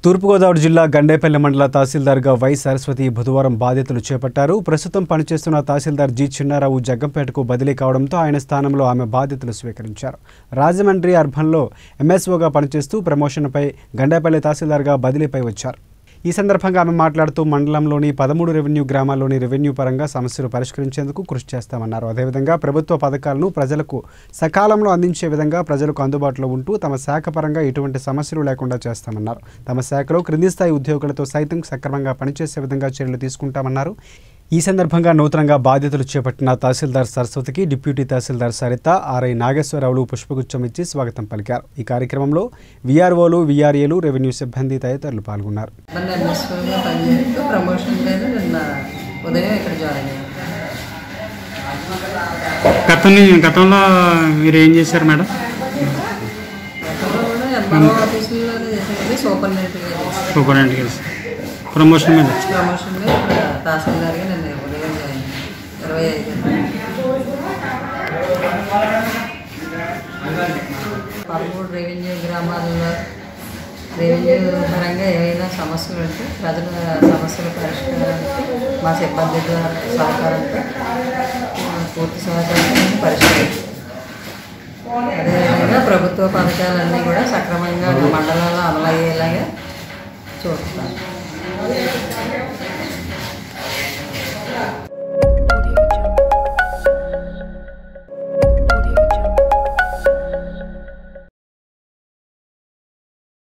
తూర్పుగోదావరి జిల్లా గండేపల్లి మండల తహసీల్దార్గా వై సరస్వతి బుధవారం బాధ్యతలు చేపట్టారు ప్రస్తుతం పనిచేస్తున్న తహసీల్దార్ జి చిన్నారావు జగ్గంపేటకు బదిలీ కావడంతో ఆయన స్థానంలో ఆమె బాధ్యతలు స్వీకరించారు రాజమండ్రి అర్బన్లో ఎంఎస్ఓగా పనిచేస్తూ ప్రమోషన్పై గండేపల్లి తహసీల్దార్గా బదిలీపై వచ్చారు ఈ సందర్భంగా ఆమె మాట్లాడుతూ మండలంలోని పదమూడు రెవెన్యూ గ్రామాల్లోని రెవెన్యూ పరంగా సమస్యలు పరిష్కరించేందుకు కృషి చేస్తామన్నారు అదేవిధంగా ప్రభుత్వ పథకాలను ప్రజలకు సకాలంలో అందించే విధంగా ప్రజలకు అందుబాటులో ఉంటూ తమ శాఖ పరంగా ఎటువంటి సమస్యలు లేకుండా చేస్తామన్నారు తమ శాఖలో క్రింది స్థాయి ఉద్యోగులతో సైతం సక్రమంగా పనిచేసే విధంగా చర్యలు తీసుకుంటామన్నారు ఈ సందర్భంగా నూతనంగా బాధ్యతలు చేపట్టిన తహసీల్దార్ సరస్వతికి డిప్యూటీ తహసీల్దార్ సరిత ఆర్ఐ నాగేశ్వరరావులు పుష్పగుచ్చం ఇచ్చి స్వాగతం పలికారు ఈ కార్యక్రమంలో విఆర్ఓలు విఆర్ఏలు రెవెన్యూ సిబ్బంది తదితరులు పాల్గొన్నారు మన ఎంఎస్ఓగా పనిచేస్తూ ప్రమోషన్ మీద నిన్న ఉదయం ఇక్కడ జాయిన్ అయ్యాను గతం గతంలో మీరు ఏం చేశారు మేడం గతంలో కూడా ఎంఆర్ఓ ఆఫీసుల్లోనే చేసేది సూపరింటెండెంట్గా చేశాను సూపరింటెండెంట్ కలిసి ప్రమోషన్ మీద ప్రమోషన్ మీద ఇక్కడ తహసీల్దార్గా నిన్న ఉదయం జాయిన్ అయ్యాను. ఇరవై ఐదు పదమూడు రెవెన్యూ గ్రామాల్లో రెవెన్యూ పరంగా ఏవైనా సమస్యలు ఉంటే ప్రజల సమస్యల పరిష్కారానికి మా సిబ్బంది ద్వారా సహకారంతో ఆ, పూర్తి సహకారంతో పరిష్కరించాం అదేవిధంగా ప్రభుత్వ పథకాలన్నీ కూడా సక్రమంగా మండలాల్లో అమలయ్యేలాగా చూస్తాం